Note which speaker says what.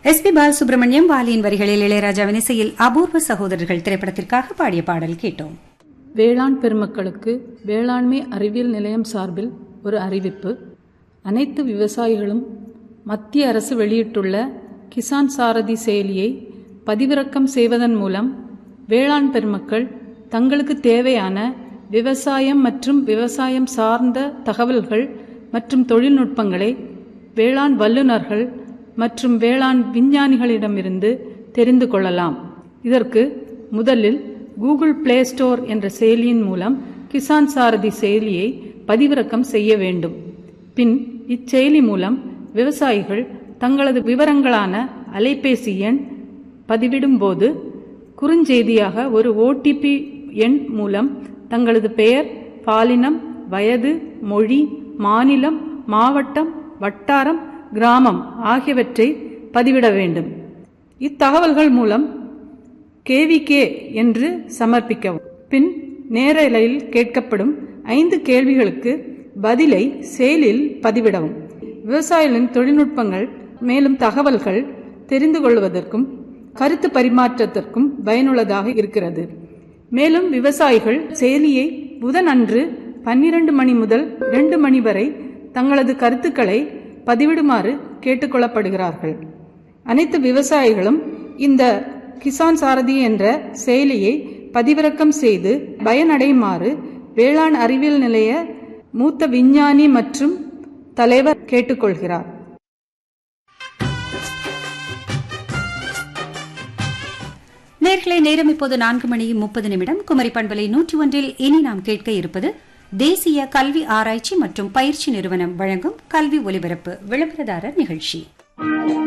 Speaker 1: S B Balasubramaniam வாலியின் வரிகளில் இளையராஜாவின் இசையில் அபூர்வ சகோதரர்கள் திரைப்படத்திற்காக பாடிய பாடல் கேட்டோம்
Speaker 2: வேளாண் பெருமக்களுக்கு வேளாண்மை அறிவியல் நிலையம் சார்பில் ஒரு அறிவிப்பு அனைத்து விவசாயிகளும் மத்திய அரசு வெளியிட்டுள்ள கிசான் சாரதி செயலியை பதிவிறக்கம் செய்வதன் மூலம் வேளாண் பெருமக்கள் தங்களுக்கு தேவையான விவசாயம் மற்றும் விவசாயம் சார்ந்த தகவல்கள் மற்றும் தொழில்நுட்பங்களை வேளாண் வல்லுநர்கள் மற்றும் வேளாண் விஞ்ஞானிகளிடமிருந்து தெரிந்து கொள்ளலாம் இதற்கு முதலில் கூகுள் பிளே ஸ்டோர் என்ற செயலியின் மூலம் கிசான் சாரதி செயலியை பதிவிறக்கம் செய்ய வேண்டும் பின் இச்செயலி மூலம் விவசாயிகள் தங்களது விவரங்களான அலைபேசி எண் பதிவிடும்போது குறுஞ்செய்தியாக ஒரு ஓடிபி எண் மூலம் தங்களது பெயர் பாலினம் வயது மொழி மாநிலம் மாவட்டம் வட்டாரம் கிராமம் ஆகியவற்றை பதிவிட வேண்டும் இத்தகவல்கள் மூலம் கேவிகே என்று சமர்ப்பிக்கவும் பின் நேரலையில் கேட்கப்படும் ஐந்து கேள்விகளுக்கு பதிலை செயலில் பதிவிடவும் விவசாயிகளின் தொழில்நுட்பங்கள் மேலும் தகவல்கள் தெரிந்து கொள்வதற்கும் கருத்து பரிமாற்றத்திற்கும் பயனுள்ளதாக இருக்கிறது மேலும் விவசாயிகள் செயலியை புதன் அன்று பன்னிரண்டு மணி முதல் இரண்டு மணி வரை தங்களது கருத்துக்களை பதிவிடுமாறு கேட்டுக்கொள்ளப்படுகிறார்கள் அனைத்து விவசாயிகளும் இந்த கிசான் சாரதி என்ற செயலியை பதிவிறக்கம் செய்து பயனடையுமாறு வேளாண் அறிவியல் நிலைய மூத்த விஞ்ஞானி மற்றும் தலைவர் கேட்டுக்கொள்கிறார்
Speaker 1: நேர்களை நேரம் இப்போது நான்கு மணி முப்பது நிமிடம் குமரி பண்பலை நூற்றி ஒன்றில் இனி நாம் கேட்க இருப்பது தேசிய கல்வி ஆராய்ச்சி மற்றும் பயிற்சி நிறுவனம் வழங்கும் கல்வி ஒலிபரப்பு விளம்பரதாரர் நிகழ்ச்சி